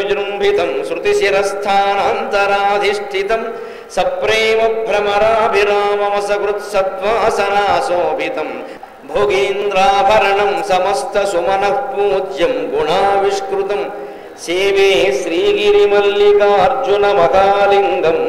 విజృంభితం శృతిశిరస్థానాంతరాధిష్ఠితం సప్రేమ భ్రమరాభిరామమసకృత్సద్వాసనాశోభితం భోగీంద్రాభరణం సమస్త సుమనః పూజ్యం గుణావిష్కృతం సేవే శ్రీగిరిమల్లికార్జున మకాలింగం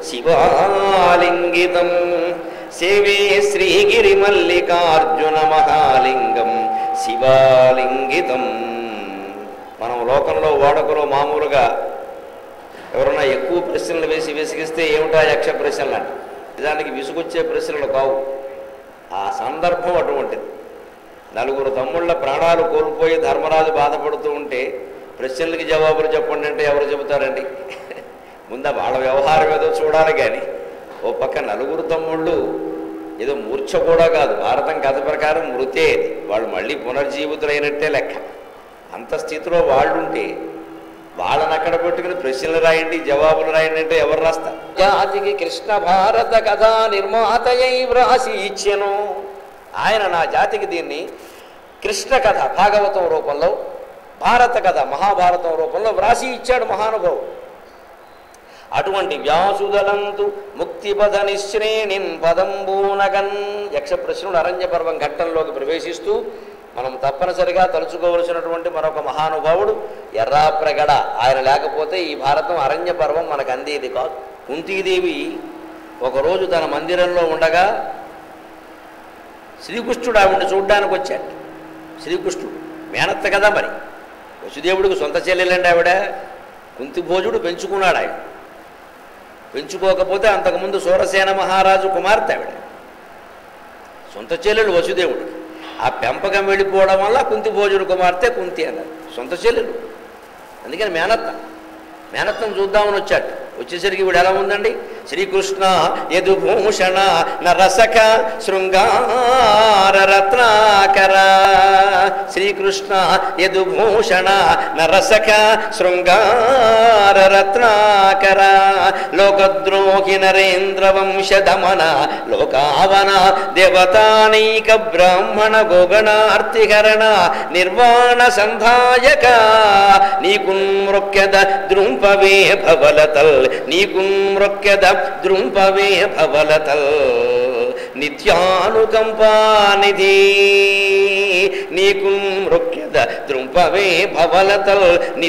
శివాలింగితం సేవే శ్రీగిరిమల్లికార్జున మహాలింగం శివాలింగితం మనం లోకంలో వాడుకలో మామూలుగా ఎవరన్నా ఎక్కువ ప్రశ్నలు వేసి విసిగిస్తే ఏమిటా యక్ష ప్రశ్నలు అంట నిజానికి విసుగొచ్చే ప్రశ్నలు కావు ఆ సందర్భం అటువంటిది నలుగురు తమ్ముళ్ళ ప్రాణాలు కోల్పోయి ధర్మరాజు బాధపడుతూ ఉంటే ప్రశ్నలకి జవాబులు చెప్పండి అంటే ఎవరు చెబుతారండి ముందు వాళ్ళ వ్యవహారం ఏదో చూడాలి కానీ ఓ పక్క నలుగురు తమ్ముళ్ళు ఏదో మూర్ఛ కూడా కాదు భారతం కథ ప్రకారం మృతే అది వాళ్ళు మళ్ళీ పునర్జీవితులైనట్టే లెక్క అంత స్థితిలో వాళ్ళు ఉంటే వాళ్ళని అక్కడ పెట్టుకుని ప్రశ్నలు రాయండి జవాబులు రాయండి అంటే ఎవరు రాస్తారు జాతికి కృష్ణ భారత కథా నిర్మాతయై వ్రాసి ఇచ్చెను ఆయన నా జాతికి దీన్ని కృష్ణ కథ భాగవతం రూపంలో భారత కథ మహాభారతం రూపంలో వ్రాసి ఇచ్చాడు మహానుభావుడు అటువంటి వ్యాసుదలంతు ముక్తిపద నిశ్రేణిన్ పదంబూనగన్ యక్ష ప్రశ్నుడు అరణ్య పర్వం ఘట్టంలోకి ప్రవేశిస్తూ మనం తప్పనిసరిగా తలుచుకోవలసినటువంటి మరొక మహానుభావుడు ఎర్రాప్రగడ ఆయన లేకపోతే ఈ భారతం అరణ్య పర్వం మనకు అందేది కాదు కుంతీదేవి ఒకరోజు తన మందిరంలో ఉండగా శ్రీకృష్ణుడు ఆవిడ్ని చూడ్డానికి వచ్చాడు శ్రీకృష్ణుడు మేనత్త కదా మరి వసుదేవుడికి సొంత చెల్లెలండి ఆవిడ కుంతిభోజుడు పెంచుకున్నాడు ఆయన పెంచుకోకపోతే అంతకుముందు సూరసేన మహారాజు కుమార్తె ఆవిడ సొంత చెల్లెలు వసుదేవుడికి ఆ పెంపకం వెళ్ళిపోవడం వల్ల కుంతి భోజుడు కుమార్తె కుంతి అన్నారు సొంత చెల్లెలు అందుకని మేనత్త మేనత్తను చూద్దామని వచ్చాడు వచ్చేసరికి వీడు ఎలా ఉందండి శ్రీకృష్ణ యదుభూషణ నరసక శృంగార రత్నాకర శ్రీకృష్ణ యదుభూషణ నరసక శృంగార రత్నాకర లోకద్రోహి నరేంద్ర వంశదమన లోకావన దేవతానైక బ్రాహ్మణ గోగణార్తిహరణ నిర్వాణ సంధాయక నీకు మృక్యద ద్రుంపవే భవలతల్ నీకు మృక్యద ద్రుంపవే భవలతల్ నిత్యానుకంపానిధి నీకు మృక్యద ద్రుంపవే భవలతల్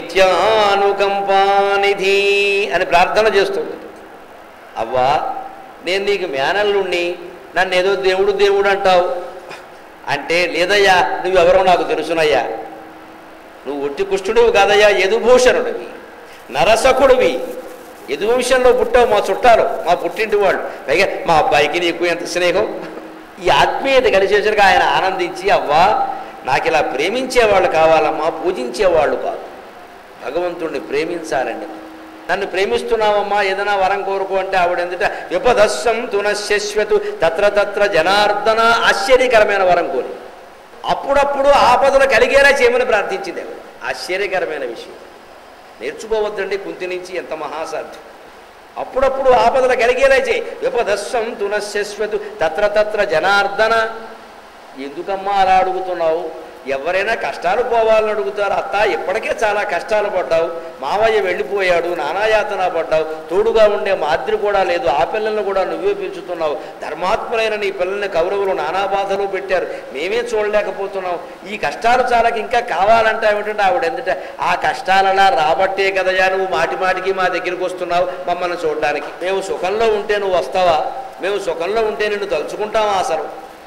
నిత్యానుకంపానిధి అని ప్రార్థన చేస్తుంది అవ్వా నేను నీకు మేనల్లుండి నన్ను ఏదో దేవుడు దేవుడు అంటావు అంటే లేదయ్యా నువ్వెవరో నాకు తెలుసునయ్యా నువ్వు ఒట్టి కుష్ఠుడివి కాదయ్యా యదుభూషణుడివి నరసకుడివి యదువంశంలో పుట్టావు మా చుట్టాలు మా పుట్టింటి వాళ్ళు పైగా మా అబ్బాయికి నీకు ఎంత స్నేహం ఈ ఆత్మీయత కలిసేసరికి ఆయన ఆనందించి అవ్వా నాకు ఇలా ప్రేమించేవాళ్ళు కావాలమ్మా పూజించేవాళ్ళు కాదు భగవంతుణ్ణి ప్రేమించాలండి నన్ను ప్రేమిస్తున్నావమ్మా ఏదైనా వరం కోరుకో అంటే ఆవిడ ఎందుకంటే విపదస్సం తునశ్యశ్వతు తత్ర తత్ర జనార్దన ఆశ్చర్యకరమైన వరం కోరి అప్పుడప్పుడు ఆపదలు కలిగేలా చేయమని ప్రార్థించింది ఆవిడ ఆశ్చర్యకరమైన విషయం నేర్చుకోవద్దండి కుంతి నుంచి ఎంత మహాసాధ్యం అప్పుడప్పుడు ఆపదలు కలిగేలా చేయి విపదస్సం తునశ్యశ్వతు తత్ర తత్ర జనార్దన ఎందుకమ్మా అలా అడుగుతున్నావు ఎవరైనా కష్టాలు పోవాలని అడుగుతారు అత్త ఇప్పటికే చాలా కష్టాలు పడ్డావు మావయ్య వెళ్ళిపోయాడు నానాయాతన పడ్డావు తోడుగా ఉండే మాద్రి కూడా లేదు ఆ పిల్లల్ని కూడా నువ్వే పెంచుతున్నావు ధర్మాత్ములైన నీ పిల్లల్ని కౌరవులు నానా బాధలు పెట్టారు మేమే చూడలేకపోతున్నాం ఈ కష్టాలు చాలక ఇంకా కావాలంటే ఏమిటంటే ఆవిడ ఎందుకంటే ఆ కష్టాలలా రాబట్టే కదయా నువ్వు మాటి మాటికి మా దగ్గరికి వస్తున్నావు మమ్మల్ని చూడడానికి మేము సుఖంలో ఉంటే నువ్వు వస్తావా మేము సుఖంలో ఉంటే నిన్ను తలుచుకుంటావా అసలు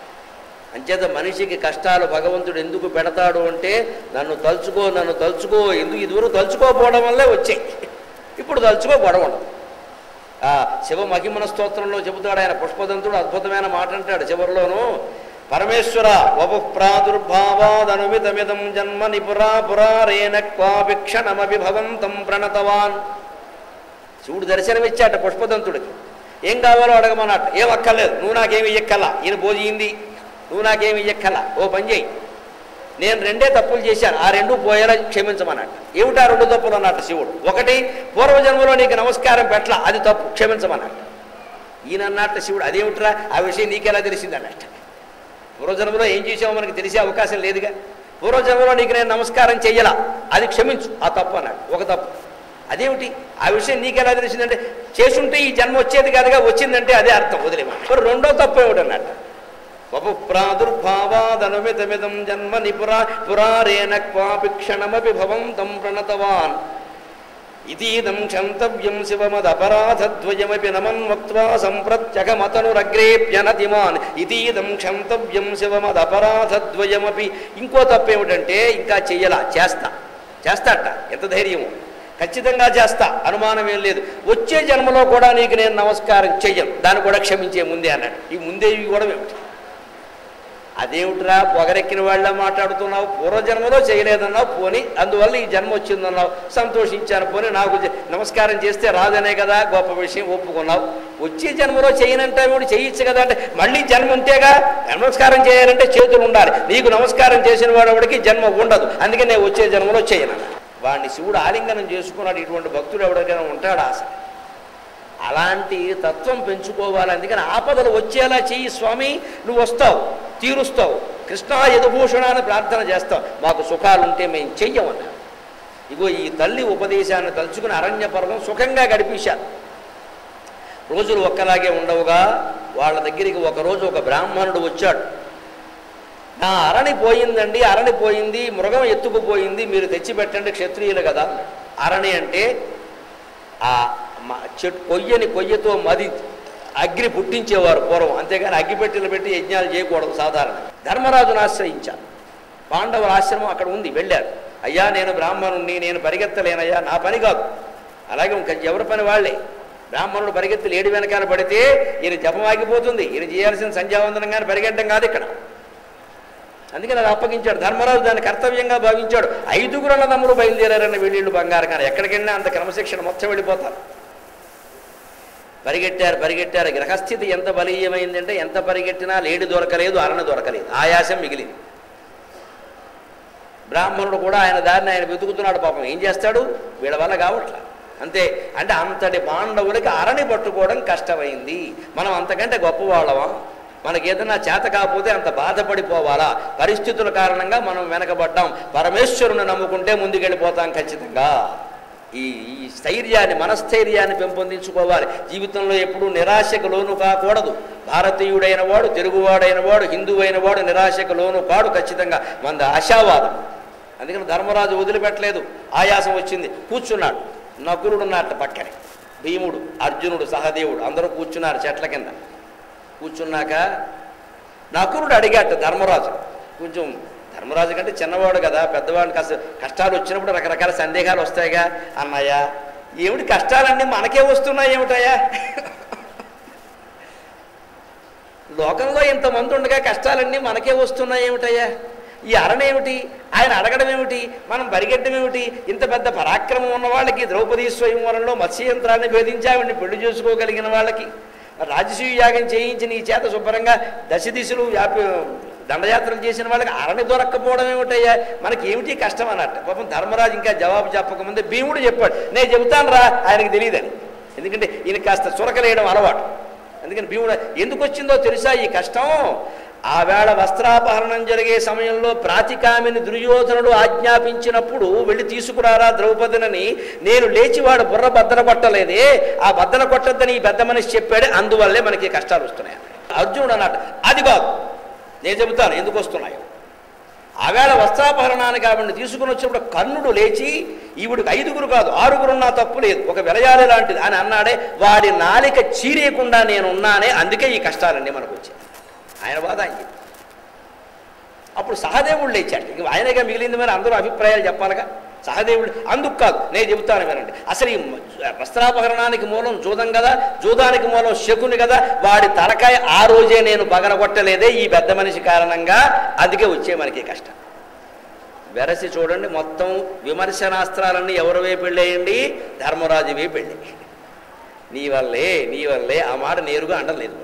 అంచేత మనిషికి కష్టాలు భగవంతుడు ఎందుకు పెడతాడు అంటే నన్ను తలుచుకో నన్ను తలుచుకో ఎందుకు ఇదివరకు తలుచుకోకపోవడం వల్లే వచ్చాయి ఇప్పుడు తలుచుకో గొడవ ఉండదు ఆ శివ మహిమన స్తోత్రంలో చెబుతాడు ఆయన పుష్పదంతుడు అద్భుతమైన మాట అంటాడు చివరిలోను పరమేశ్వర వపు ప్రాదుర్భావాదనుమితమిదం జన్మ నిపురా పురారేణ క్వాభిక్షణమభి భవంతం ప్రణతవాన్ శివుడు దర్శనమిచ్చాట పుష్పదంతుడికి ఏం కావాలో అడగమన్నట్టు ఏం అక్కర్లేదు నువ్వు నాకేమి ఇయ్యక్కల ఈయన భోజింది నువ్వు నాకేమి ఇయ్యక్కల ఓ పని చేయి నేను రెండే తప్పులు చేశాను ఆ రెండు పోయేలా క్షమించమన్నట్టు ఏమిటా రెండు తప్పులు అన్నట్టు శివుడు ఒకటి పూర్వజన్మలో నీకు నమస్కారం పెట్టల అది తప్పు క్షమించమన్నట్టు ఈయన అన్నట్టు శివుడు అదేమిట్రా ఆ విషయం నీకెలా తెలిసింది అన్నట్టు పూర్వజన్మలో ఏం చేసావో మనకి తెలిసే అవకాశం లేదుగా పూర్వజన్మలో నీకు నేను నమస్కారం చెయ్యలా అది క్షమించు ఆ తప్పు అన్నాడు ఒక తప్పు అదేమిటి ఆ విషయం నీకెలా తెలిసిందంటే చేసుంటే ఈ జన్మ వచ్చేది కాదుగా వచ్చిందంటే అదే అర్థం వదిలేమా మరి రెండో తప్పు ఏమిటన్నట్టు వపు ప్రాదుర్భావాదనుమితమిదం జన్మ నిపురా పురారేణ క్వాపి క్షణమపి భవంతం ప్రణతవాన్ ఇతీదం క్షంతవ్యం శివమదపరాధద్వయమపి నమన్వక్త్వా సంప్రత్యగమతనురగ్రేప్యనతిమాన్ ఇతీదం క్షంతవ్యం శివమదపరాధద్వయమపి ఇంకో తప్పేమిటంటే ఇంకా చెయ్యలా చేస్తా చేస్తాట ఎంత ధైర్యము ఖచ్చితంగా చేస్తా అనుమానం ఏం లేదు వచ్చే జన్మలో కూడా నీకు నేను నమస్కారం చెయ్యను దాన్ని కూడా క్షమించే ముందే అన్నాడు ఈ ముందే ఇవి కూడా ఏమిటి అదేమిట్రా పొగరెక్కిన వాళ్ళ మాట్లాడుతున్నావు పూర్వజన్మలో చేయలేదన్నావు పోని అందువల్ల ఈ జన్మ వచ్చిందన్నావు సంతోషించాను పోని నాకు జ- నమస్కారం చేస్తే రాదనే కదా గొప్ప విషయం ఒప్పుకున్నావు వచ్చే జన్మలో చేయనంటే వీడు చేయొచ్చు కదా అంటే మళ్ళీ జన్మ ఉంటేగా నమస్కారం చేయాలంటే చేతులు ఉండాలి నీకు నమస్కారం చేసిన వాడెవడికి జన్మ ఉండదు అందుకే నేను వచ్చే జన్మలో చేయను వాడిని శివుడు ఆలింగనం చేసుకున్నాడు ఇటువంటి భక్తుడు ఎవరికైనా ఉంటాడా అసలు అలాంటి తత్వం పెంచుకోవాలి అందుకని ఆపదలు వచ్చేలా చెయ్యి స్వామి నువ్వు వస్తావు తీరుస్తావు కృష్ణ యదుభూషణ అని ప్రార్థన చేస్తావు మాకు సుఖాలు ఉంటే మేము చెయ్యమన్నా ఇగో ఈ తల్లి ఉపదేశాన్ని తలుచుకుని అరణ్య పర్వం సుఖంగా గడిపేశారు రోజులు ఒక్కలాగే ఉండవుగా వాళ్ళ దగ్గరికి ఒకరోజు ఒక బ్రాహ్మణుడు వచ్చాడు నా అరణి పోయిందండి అరణి పోయింది మృగం ఎత్తుకుపోయింది మీరు తెచ్చిపెట్టండి క్షత్రియులు కదా అరణి అంటే ఆ మ- చెట్టు కొయ్యని కొయ్యతో మది అగ్ని పుట్టించేవారు పూర్వం అంతేగాని అగ్గిపెట్టెలు పెట్టి యజ్ఞాలు చేయకూడదు సాధారణ ధర్మరాజును ఆశ్రయించారు పాండవుల ఆశ్రమం అక్కడ ఉంది వెళ్ళారు అయ్యా నేను బ్రాహ్మణుణ్ణి నేను పరిగెత్తలేనయ్యా నా పని కాదు అలాగే ఇంకా ఎవరి పని వాళ్ళే బ్రాహ్మణుడు పరిగెత్తి లేడి వెనకాల పడితే ఈయన జపం ఆగిపోతుంది ఈయన చేయాల్సిన సంధ్యావందనం కానీ పరిగెట్టడం కాదు ఇక్కడ అందుకని అది అప్పగించాడు ధర్మరాజు దాన్ని కర్తవ్యంగా భావించాడు ఐదుగురు అన్నదమ్ములు బయలుదేరారన్న వీళ్ళు బంగారు కానీ ఎక్కడికి వెళ్ళినా అంత క్రమశిక్షణ మొత్తం వెళ్ళిపోతారు పరిగెట్టారు పరిగెట్టారు గ్రహస్థితి ఎంత బలీయమైందంటే ఎంత పరిగెట్టినా లేడి దొరకలేదు అరణ దొరకలేదు ఆయాసం మిగిలింది బ్రాహ్మణుడు కూడా ఆయన దారిని ఆయన వెతుకుతున్నాడు పాపం ఏం చేస్తాడు వీళ్ళ వల్ల కావట్లా అంతే అంటే అంతటి పాండవులకి అరణి పట్టుకోవడం కష్టమైంది మనం అంతకంటే గొప్పవాళ్ళమా మనకి ఏదైనా చేత కాకపోతే అంత బాధపడిపోవాలా పరిస్థితుల కారణంగా మనం వెనకబడ్డాం పరమేశ్వరుని నమ్ముకుంటే ముందుకెళ్ళిపోతాం ఖచ్చితంగా ఈ ఈ స్థైర్యాన్ని మనస్థైర్యాన్ని పెంపొందించుకోవాలి జీవితంలో ఎప్పుడూ నిరాశకు లోను కాకూడదు భారతీయుడైన వాడు తెలుగువాడైన వాడు హిందువైన వాడు నిరాశకు లోను కాడు ఖచ్చితంగా మన ఆశావాదం అందుకని ధర్మరాజు వదిలిపెట్టలేదు ఆయాసం వచ్చింది కూర్చున్నాడు నకులుడు ఉన్నట్టు పక్కనే భీముడు అర్జునుడు సహదేవుడు అందరూ కూర్చున్నారు చెట్ల కింద కూర్చున్నాక నకులుడు అడిగాట ధర్మరాజు కొంచెం ధర్మరాజు కంటే చిన్నవాడు కదా పెద్దవాడిని కాస్త కష్టాలు వచ్చినప్పుడు రకరకాల సందేహాలు వస్తాయిగా అన్నయ్య ఏమిటి కష్టాలన్నీ మనకే వస్తున్నాయి ఏమిటయ్యా లోకంలో ఇంతమంది ఉండగా కష్టాలన్నీ మనకే వస్తున్నాయి ఏమిటయ్యా ఈ అరణేమిటి ఆయన అడగడం ఏమిటి మనం పరిగెట్టడం ఏమిటి ఇంత పెద్ద పరాక్రమం ఉన్న వాళ్ళకి ద్రౌపదీ స్వయంవరంలో మత్స్యయంత్రాన్ని భేదించి ఆవిడ్ని పెళ్లి చేసుకోగలిగిన వాళ్ళకి రాజసూయ యాగం చేయించి నీ చేత శుభ్రంగా దశ దిశలు వ్యాపి దండయాత్రలు చేసిన వాళ్ళకి అరణి దొరక్కపోవడం ఏమిటయ్యా మనకి ఏమిటి కష్టం అన్నట్టు పాపం ధర్మరాజు ఇంకా జవాబు చెప్పకముందే భీముడు చెప్పాడు నేను చెబుతాను రా ఆయనకి తెలియదని ఎందుకంటే ఈయన కాస్త చురకలేయడం అలవాటు అందుకని భీముడు ఎందుకు వచ్చిందో తెలుసా ఈ కష్టం ఆవేళ వస్త్రాపహరణం జరిగే సమయంలో ప్రాతికామిని దుర్యోధనుడు ఆజ్ఞాపించినప్పుడు వెళ్ళి తీసుకురారా ద్రౌపదినని నేను లేచి వాడు బుర్ర బద్దన కొట్టలేదే ఆ బద్దన కొట్టద్దని ఈ పెద్ద మనిషి చెప్పాడే అందువల్లే మనకి ఈ కష్టాలు వస్తున్నాయి అర్జునుడు అన్నట్టు అది కాదు నేను చెబుతాను ఎందుకు వస్తున్నాయో ఆవేళ వస్త్రాపహరణానికి ఆవిడని తీసుకుని వచ్చినప్పుడు కర్ణుడు లేచి ఈవిడికి ఐదుగురు కాదు ఆరుగురున్నా తప్పు లేదు ఒక విలయాలి లాంటిది అని అన్నాడే వాడి నాలిక చీరేయకుండా నేను ఉన్నానే అందుకే ఈ కష్టాలన్నీ మనకు వచ్చాయి ఆయన బాధ ఆయన చెప్పాడు. అప్పుడు సహదేవుడు లేచాడు ఇంక ఆయనగా మిగిలింది మరి అందరూ అభిప్రాయాలు చెప్పాలిగా సహదేవుడు అందుకు కాదు నేను చెబుతాను వినండి అసలు ఈ వస్త్రాపహరణానికి మూలం జూదం కదా జూదానికి మూలం శకుని కదా వాడి తలకాయ ఆ రోజే నేను పగలగొట్టలేదే ఈ పెద్ద మనిషి కారణంగా అందుకే వచ్చే మనకి కష్టం వెరసి చూడండి మొత్తం విమర్శనాస్త్రాలన్నీ ఎవరి వైపు వెళ్ళేయండి ధర్మరాజు వైపు వెళ్ళి నీ వల్లే నీ వల్లే ఆ మాట నేరుగా అండలేదు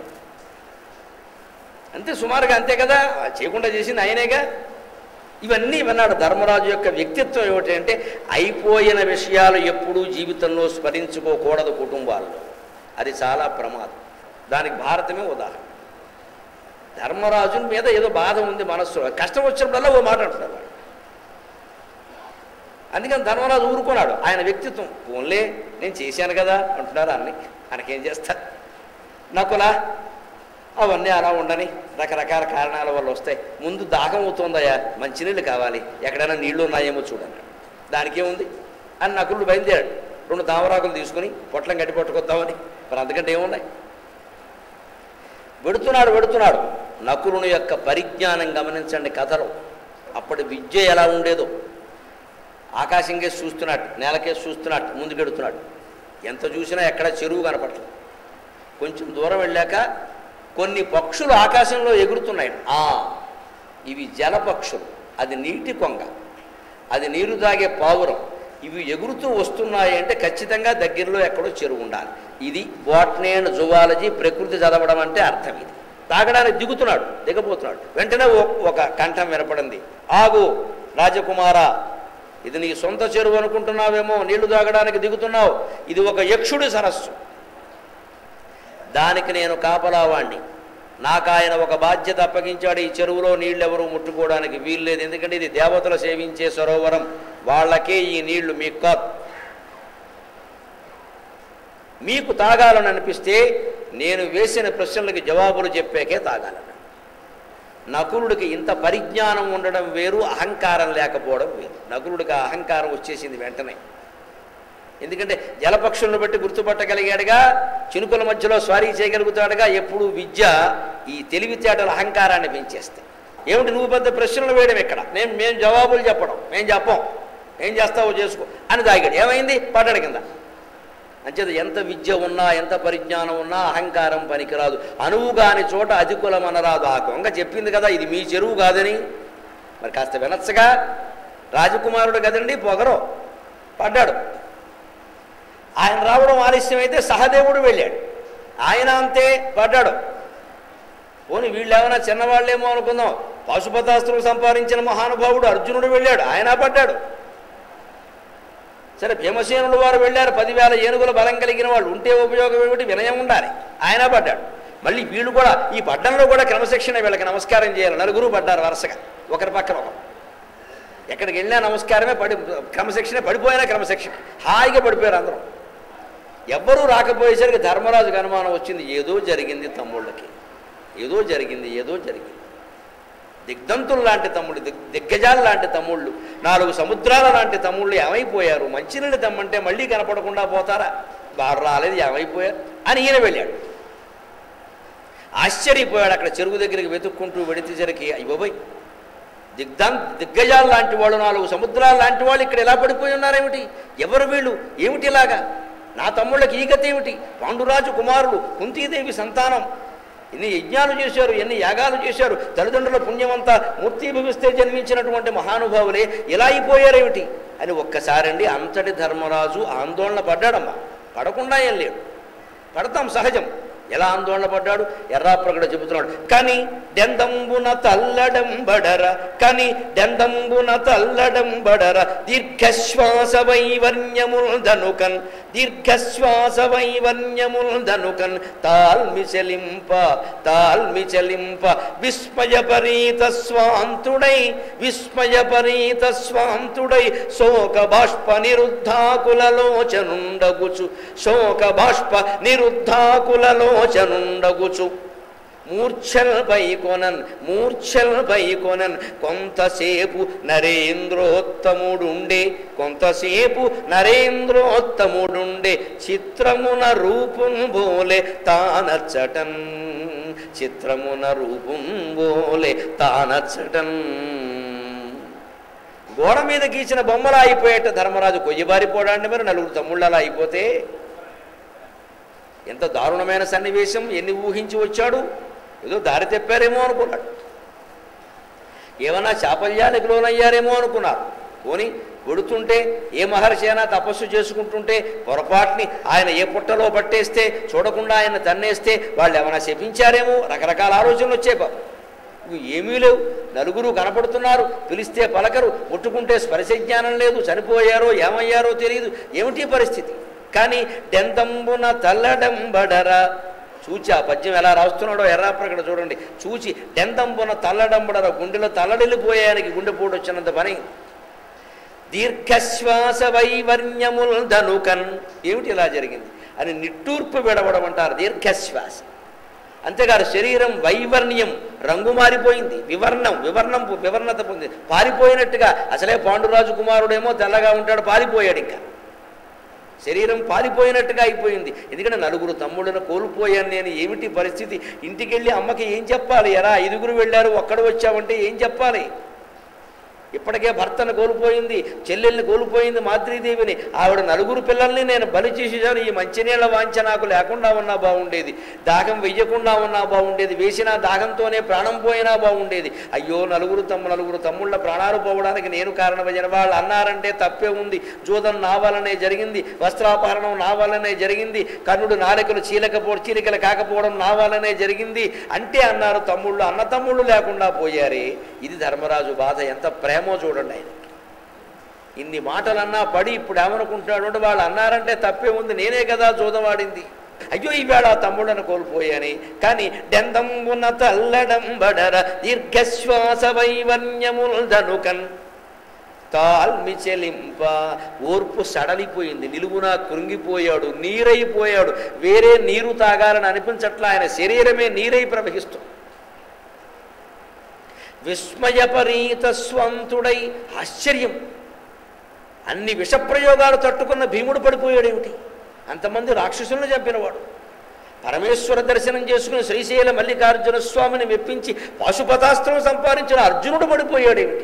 అంతే సుమారుగా అంతే కదా ఆ చేయకుండా చేసింది ఆయనేగా ఇవన్నీ విన్నాడు ధర్మరాజు యొక్క వ్యక్తిత్వం ఏమిటంటే అయిపోయిన విషయాలు ఎప్పుడూ జీవితంలో స్మరించుకోకూడదు కుటుంబాల్లో అది చాలా ప్రమాదం దానికి భారతమే ఉదాహరణ ధర్మరాజు మీద ఏదో బాధ ఉంది మనస్సు కష్టం వచ్చినప్పుడల్లా ఓ మాట అంటున్నారు వాడు అందుకని ధర్మరాజు ఊరుకున్నాడు ఆయన వ్యక్తిత్వం పోన్లే నేను చేశాను కదా అంటున్నారు అన్ని ఆయనకేం చేస్తారు నకులా అవన్నీ అలా ఉండని రకరకాల కారణాల వల్ల వస్తాయి ముందు దాహం అవుతుందయ్యా మంచినీళ్ళు కావాలి ఎక్కడైనా నీళ్లు ఉన్నాయేమో చూడండి దానికేముంది అని నకులుడు బయలుదేరాడు రెండు తామరాకులు తీసుకుని పొట్లం గట్టి పట్టుకొద్దామని మరి అంతకంటే ఏమున్నాయి వెడుతున్నాడు వెడుతున్నాడు నకులుని యొక్క పరిజ్ఞానం గమనించండి కథలో అప్పటి విద్య ఎలా ఉండేదో ఆకాశంకే చూస్తున్నాడు నేలకే చూస్తున్నాడు ముందుకెడుతున్నాడు ఎంత చూసినా ఎక్కడ చెరువు కనపడలేదు కొంచెం దూరం వెళ్ళాక కొన్ని పక్షులు ఆకాశంలో ఎగురుతున్నాయి ఆ ఇవి జలపక్షులు అది నీటి కొంగ అది నీరు తాగే పావురం ఇవి ఎగురుతూ వస్తున్నాయి అంటే ఖచ్చితంగా దగ్గరలో ఎక్కడో చెరువు ఉండాలి ఇది బాటనీ అండ్ జువాలజీ ప్రకృతి చదవడం అంటే అర్థం ఇది తాగడానికి దిగుతున్నాడు దిగబోతున్నాడు వెంటనే ఓ- ఒక కంఠం వినపడింది ఆగు రాజకుమారా ఇది నీ సొంత చెరువు అనుకుంటున్నావేమో నీళ్లు తాగడానికి దిగుతున్నావు ఇది ఒక యక్షుడి సరస్సు దానికి నేను కాపలావాణ్ణి నాకు ఆయన ఒక బాధ్యత అప్పగించాడు ఈ చెరువులో నీళ్ళెవరూ ముట్టుకోవడానికి వీల్లేదు ఎందుకంటే ఇది దేవతలు సేవించే సరోవరం వాళ్ళకే ఈ నీళ్లు మీకు కాదు మీకు తాగాలని అనిపిస్తే నేను వేసిన ప్రశ్నలకి జవాబులు చెప్పాకే తాగాలన్న నకులుడికి ఇంత పరిజ్ఞానం ఉండడం వేరు అహంకారం లేకపోవడం వేరు నకులుడికి ఆ అహంకారం వచ్చేసింది వెంటనే ఎందుకంటే జలపక్షులను బట్టి గుర్తుపట్టగలిగాడుగా చినుకుల మధ్యలో స్వారీ చేయగలుగుతాడుగా ఎప్పుడు విద్య ఈ తెలివితేటల అహంకారాన్ని పెంచేస్తాయి ఏమిటి నువ్వు పెద్ద ప్రశ్నలు వేయడం ఇక్కడ నేను మేము జవాబులు చెప్పడం మేము చెప్పం ఏం చేస్తావో చేసుకో అని తాగాడు ఏమైంది పడ్డాడు కింద అంచేత ఎంత విద్య ఉన్నా ఎంత పరిజ్ఞానం ఉన్నా అహంకారం పనికిరాదు అనువు కాని చోట అధికులం అనరాదు ఆ కొంగ చెప్పింది కదా ఇది మీ చెరువు కాదని మరి కాస్త వినచ్చగా రాజకుమారుడు కదండి పొగరో పడ్డాడు ఆయన రావడం ఆలస్యమైతే సహదేవుడు వెళ్ళాడు ఆయన అంతే పడ్డాడు పోనీ వీళ్ళు ఏమైనా చిన్నవాళ్ళేమో అనుకుందాం పాశుపతాస్త్రులు సంపాదించిన మహానుభావుడు అర్జునుడు వెళ్ళాడు ఆయన పడ్డాడు సరే భీమసేనుడు వారు వెళ్ళారు పదివేల ఏనుగుల బలం కలిగిన వాళ్ళు ఉంటే ఉపయోగం ఏమిటి వినయం ఉండాలి ఆయన పడ్డాడు మళ్ళీ వీళ్ళు కూడా ఈ పడ్డంలో కూడా క్రమశిక్షణ వీళ్ళకి నమస్కారం చేయాలి నలుగురు పడ్డారు వరుసగా ఒకరి పక్కన ఒకరు ఎక్కడికి వెళ్ళినా నమస్కారమే పడి క్రమశిక్షణ పడిపోయినా క్రమశిక్షణ హాయిగా పడిపోయారు అందరూ ఎవ్వరూ రాకపోయేసరికి ధర్మరాజుకు అనుమానం వచ్చింది ఏదో జరిగింది తమ్ముళ్ళకి ఏదో జరిగింది ఏదో జరిగింది దిగ్ధంతులు లాంటి తమ్ముళ్ళు దిగ్ దిగ్గజాలు లాంటి తమ్ముళ్ళు నాలుగు సముద్రాల లాంటి తమ్ముళ్ళు ఏమైపోయారు మంచినీళ్ళు తమ్మంటే మళ్ళీ కనపడకుండా పోతారా వారు రాలేదు ఏమైపోయారు అని ఈయన వెళ్ళాడు ఆశ్చర్యపోయాడు అక్కడ చెరువు దగ్గరికి వెతుక్కుంటూ వెడితేసరికి అయ్యోబోయ్ దిగ్ధం దిగ్గజాలు లాంటి వాళ్ళు నాలుగు సముద్రాలు లాంటి వాళ్ళు ఇక్కడ ఎలా పడిపోయి ఉన్నారేమిటి ఎవరు వీళ్ళు ఏమిటి ఇలాగా నా తమ్ముళ్ళకి ఈ గతి ఏమిటి పాండురాజు కుమారుడు కుంతీదేవి సంతానం ఎన్ని యజ్ఞాలు చేశారు ఎన్ని యాగాలు చేశారు తల్లిదండ్రుల పుణ్యమంతా మూర్తిభవిస్తే జన్మించినటువంటి మహానుభావులే ఇలా అయిపోయారేమిటి అని ఒక్కసారండి అంతటి ధర్మరాజు ఆందోళన పడ్డాడమ్మా పడకుండా ఏం లేడు పడతాం సహజం ఎలా ఆందోళన పడ్డాడు ఎర్రాప్రగడ చెబుతున్నాడు కని డెందంబున తల్లడం బడర కని డెందంబున తల్లడం బడర దీర్ఘశ్వాస వైవర్ణ్యముల్ ధనుకన్ దీర్ఘశ్వాస వైవర్ణ్యముల్ ధనుకన్ తాల్మి చెలింప తాల్మి చెలింప విస్మయపరీత స్వాంతుడై విస్మయపరీత స్వాంతుడై శోక బాష్ప నిరుద్ధాకులలోచనుండగుచు శోక బాష్ప నిరుద్ధాకులలోచనుండగుచు మూర్ఛల్పై కొనన్ మూర్ఛల్పై కొనన్ కొంతసేపు నరేంద్రోత్తముడుండే కొంతసేపు నరేంద్రోత్తముడుండే చిత్రమున రూపుం బోలే తానచ్చటన్ చిత్రమున రూపుం బోలే తానచ్చటన్ గోడ మీద గీచిన బొమ్మలా అయిపోయేట ధర్మరాజు కొయ్యబారిపోవడాన్ని మరి నలుగురు తమ్ముళ్ళలా అయిపోతే ఎంత దారుణమైన సన్నివేశం ఎన్ని ఊహించి వచ్చాడు ఏదో దారి తెప్పారేమో అనుకున్నాడు ఏమన్నా చాపల్యానికి లోనయ్యారేమో అనుకున్నారు పోని కొడుతుంటే ఏ మహర్షి అయినా తపస్సు చేసుకుంటుంటే పొరపాటుని ఆయన ఏ పుట్టలో పట్టేస్తే చూడకుండా ఆయన తన్నేస్తే వాళ్ళు ఏమైనా శపించారేమో రకరకాల ఆలోచనలు వచ్చాయి పాపం ఇవి ఏమీ లేవు నలుగురు కనపడుతున్నారు పిలిస్తే పలకరు ముట్టుకుంటే స్పర్శ జ్ఞానం లేదు చనిపోయారో ఏమయ్యారో తెలియదు ఏమిటి పరిస్థితి కానీ డెంతంబున తల్లడంబడరా చూచి ఆ పద్యం ఎలా రాస్తున్నాడో ఎర్రాప్రకట చూడండి చూచి డెంతంబున తల్లడంబడర గుండెలో తల్లడిల్లిపోయానికి గుండెపోటు వచ్చినంత పని దీర్ఘశ్వాస వైవర్ణ్యముల్ ధనుకన్ ఏమిటి ఇలా జరిగింది అని నిట్టూర్పు విడవడం అంటారు దీర్ఘశ్వాస అంతేకాదు శరీరం వైవర్ణ్యం రంగు మారిపోయింది వివర్ణం వివర్ణం వివర్ణత పొంది పారిపోయినట్టుగా అసలే పాండురాజు కుమారుడేమో తెల్లగా ఉంటాడు పారిపోయాడు ఇంకా శరీరం పారిపోయినట్టుగా అయిపోయింది ఎందుకంటే నలుగురు తమ్ముళ్ళను కోల్పోయాను నేను ఏమిటి పరిస్థితి ఇంటికెళ్ళి అమ్మకి ఏం చెప్పాలి ఎరా ఐదుగురు వెళ్ళారు ఒక్కడు వచ్చావంటే ఏం చెప్పాలి ఇప్పటికే భర్తను కోల్పోయింది చెల్లెల్ని కోల్పోయింది మాద్రీదేవిని ఆవిడ నలుగురు పిల్లల్ని నేను బలి చేసేసాను ఈ మంచినీళ్ళ వాంఛ నాకు లేకుండా ఉన్నా బాగుండేది దాహం వెయ్యకుండా ఉన్నా బాగుండేది వేసిన దాహంతోనే ప్రాణం పోయినా బాగుండేది అయ్యో నలుగురు తమ్ము నలుగురు తమ్ముళ్ళ ప్రాణాలు పోవడానికి నేను కారణమైన వాళ్ళు అన్నారంటే తప్పే ఉంది జూదం నా వల్లనే జరిగింది వస్త్రాపహరణం నా వల్లనే జరిగింది కర్ణుడు నాలికలు చీలకపో చీలికలు కాకపోవడం నా వల్లనే జరిగింది అంటే అన్నారు తమ్ముళ్ళు అన్న తమ్ముళ్ళు లేకుండా పోయారే ఇది ధర్మరాజు బాధ ఎంత ప్రేమో చూడండి ఆయన ఇన్ని మాటలన్నా పడి ఇప్పుడు ఏమనుకుంటున్నాడు అంటే వాళ్ళు అన్నారంటే తప్పే ఉంది నేనే కదా జూదవాడింది అయ్యో ఈవేళ ఆ తమ్ముళ్ళను కోల్పోయాని కానీ డెందంబున తల్లడం బడర దీర్ఘశ్వాస వైవర్ణ్యముల్ ధనుకన్ తాల్మి చెలింప ఓర్పు సడలిపోయింది నిలువున కృంగిపోయాడు నీరైపోయాడు వేరే నీరు తాగాలని అనిపించట్లా ఆయన శరీరమే నీరై ప్రవహిస్తుంది విస్మయపరీత స్వంతుడై ఆశ్చర్యం అన్ని విషప్రయోగాలు తట్టుకున్న భీముడు పడిపోయాడేమిటి అంతమంది రాక్షసులను చంపినవాడు పరమేశ్వర దర్శనం చేసుకుని శ్రీశైల మల్లికార్జున స్వామిని మెప్పించి పాశుపతాస్త్రం సంపాదించిన అర్జునుడు పడిపోయాడేమిటి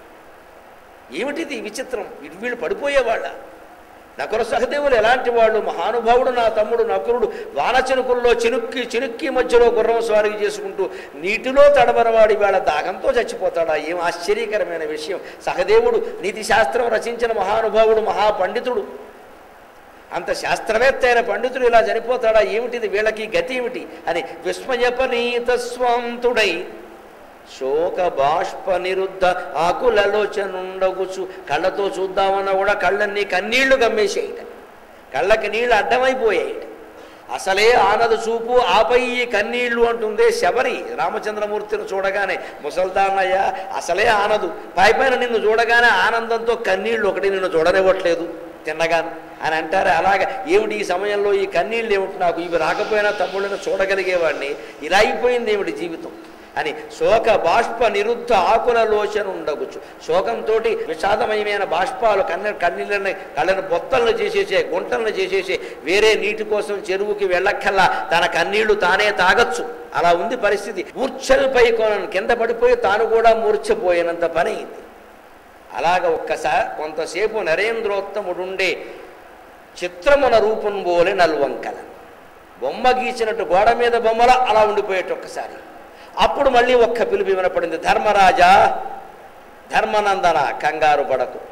ఏమిటిది ఈ విచిత్రం వీళ్ళు వీళ్ళు పడిపోయేవాళ్ళ నకుల సహదేవులు ఎలాంటి వాళ్ళు మహానుభావుడు నా తమ్ముడు నకులుడు వాన చినుకుల్లో చినుక్కి చినుక్కి మధ్యలో గుర్రం స్వారీ చేసుకుంటూ నీటిలో తడబరవాడి వేళ దాగంతో చచ్చిపోతాడా ఏం ఆశ్చర్యకరమైన విషయం సహదేవుడు నీతి శాస్త్రం రచించిన మహానుభావుడు మహాపండితుడు అంత శాస్త్రవేత్త అయిన పండితుడు ఇలా చనిపోతాడా ఏమిటిది వీళ్ళకి గతి ఏమిటి అని విస్మయపనీత స్వాంతుడై శోక బాష్ప నిరుద్ధ ఆకులలోచనుండగుచు కళ్ళతో చూద్దామన్నా కూడా కళ్ళన్నీ కన్నీళ్లు గమ్మేసేయట కళ్ళకి నీళ్లు అడ్డమైపోయాయి అసలే ఆనదు చూపు ఆపై ఈ కన్నీళ్లు అంటుందే శబరి రామచంద్రమూర్తిని చూడగానే ముసల్దాన్నయ్య అసలే ఆనదు పై పైన నిన్ను చూడగానే ఆనందంతో కన్నీళ్లు ఒకటి నిన్ను చూడనివ్వట్లేదు తిన్నగాను అని అంటారు అలాగ ఏమిటి ఈ సమయంలో ఈ కన్నీళ్ళు ఏమిటి నాకు ఇవి రాకపోయినా తమ్ముళ్ళని చూడగలిగేవాడిని ఇలా అయిపోయింది ఏమిటి జీవితం అని శోక బాష్ప నిరుద్ధ ఆకుల లోచన ఉండగుచ్చు శోకంతో విషాదమయమైన బాష్పాలు కన్న కన్నీళ్ళని కళ్ళను బొత్తలను చేసేసే గుంటలను చేసేసే వేరే నీటి కోసం చెరువుకి వెళ్ళక్కల్లా తన కన్నీళ్లు తానే తాగొచ్చు అలా ఉంది పరిస్థితి మూర్ఛలపై కొనను కింద పడిపోయి తాను కూడా మూర్ఛపోయినంత పని అయింది అలాగ ఒక్కసారి కొంతసేపు నరేంద్రోత్తముడుండే చిత్రమున రూపం పోలే నల్వంకల బొమ్మ గీచినట్టు గోడ మీద బొమ్మల అలా ఉండిపోయేట ఒక్కసారి అప్పుడు మళ్ళీ ఒక్క పిలుపు వినపడింది ధర్మరాజా ధర్మనందన కంగారు పడకు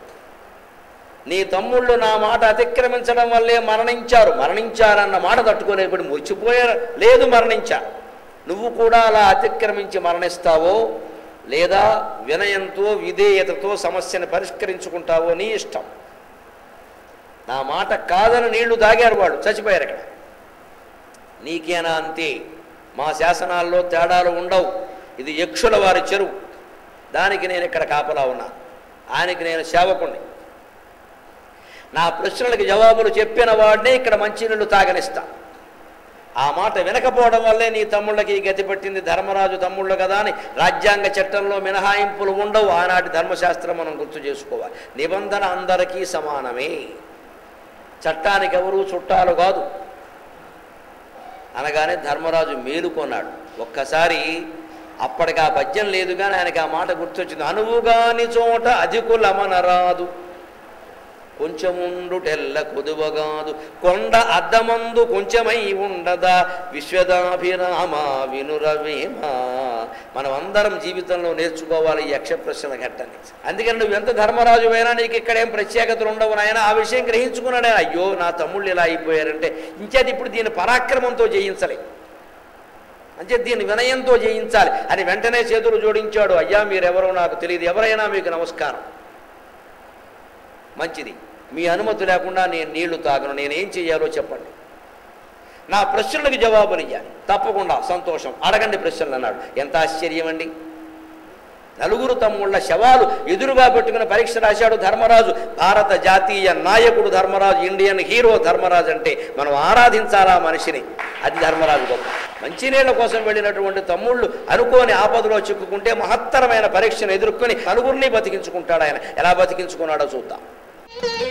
నీ తమ్ముళ్ళు నా మాట అతిక్రమించడం వల్లే మరణించారు మరణించారన్న మాట తట్టుకోలేకపోయి మురిచిపోయారు లేదు మరణించా నువ్వు కూడా అలా అతిక్రమించి మరణిస్తావో లేదా వినయంతో విధేయతతో సమస్యను పరిష్కరించుకుంటావో నీ ఇష్టం నా మాట కాదని నీళ్లు తాగారు వాడు చచ్చిపోయారు ఇక్కడ నీకేనా అంతే మా శాసనాల్లో తేడాలు ఉండవు ఇది యక్షుల వారి చెరువు దానికి నేను ఇక్కడ కాపలా ఉన్నా ఆయనకి నేను సేవకుణ్ణి నా ప్రశ్నలకు జవాబులు చెప్పిన వాడినే ఇక్కడ మంచినీళ్ళు తాగనిస్తా ఆ మాట వినకపోవడం వల్లే నీ తమ్ముళ్ళకి ఈ గతి పట్టింది ధర్మరాజు తమ్ముళ్ళు కదా అని రాజ్యాంగ చట్టంలో మినహాయింపులు ఉండవు ఆనాటి ధర్మశాస్త్రం మనం గుర్తు చేసుకోవాలి నిబంధన అందరికీ సమానమే చట్టానికి ఎవరు చుట్టాలు కాదు అనగానే ధర్మరాజు మేలుకొన్నాడు ఒక్కసారి అప్పటికి ఆ పద్యం లేదు కానీ ఆయనకి ఆ మాట గుర్తొచ్చింది అనువుగాని చోట అధికులమనరాదు కొంచెముండుటెల్ల కొదువగాదు కొండ అద్దమందు కొంచెమై ఉండదా విశ్వదాభిరామ వినురవేమా మనం అందరం జీవితంలో నేర్చుకోవాలి ఈ యక్ష ప్రశ్న ఘట్టాన్ని అందుకని నువ్వు ఎంత ధర్మరాజు అయినా నీకు ఇక్కడ ఏం ప్రత్యేకతలు ఉండవు నాయన ఆ విషయం గ్రహించుకున్నాడు ఆయన అయ్యో నా తమ్ముళ్ళు ఇలా అయిపోయారంటే ఇంచేది ఇప్పుడు దీన్ని పరాక్రమంతో జయించలే అంటే దీన్ని వినయంతో జయించాలి అని వెంటనే చేతులు జోడించాడు అయ్యా మీరెవరో నాకు తెలియదు ఎవరైనా మీకు నమస్కారం మంచిది మీ అనుమతి లేకుండా నేను నీళ్లు తాగను నేనేం చేయాలో చెప్పండి నా ప్రశ్నలకు జవాబులు ఇవ్వాలి తప్పకుండా సంతోషం అడగండి ప్రశ్నలు అన్నాడు ఎంత ఆశ్చర్యం అండి నలుగురు తమ్ముళ్ళ శవాలు ఎదురుగా పెట్టుకుని పరీక్ష రాశాడు ధర్మరాజు భారత జాతీయ నాయకుడు ధర్మరాజు ఇండియన్ హీరో ధర్మరాజు అంటే మనం ఆరాధించాలా మనిషిని అది ధర్మరాజు గొప్ప మంచినీళ్ళ కోసం వెళ్ళినటువంటి తమ్ముళ్ళు అనుకోని ఆపదలో చిక్కుకుంటే మహత్తరమైన పరీక్షను ఎదుర్కొని నలుగురిని బతికించుకుంటాడు ఆయన ఎలా బతికించుకున్నాడో చూద్దాం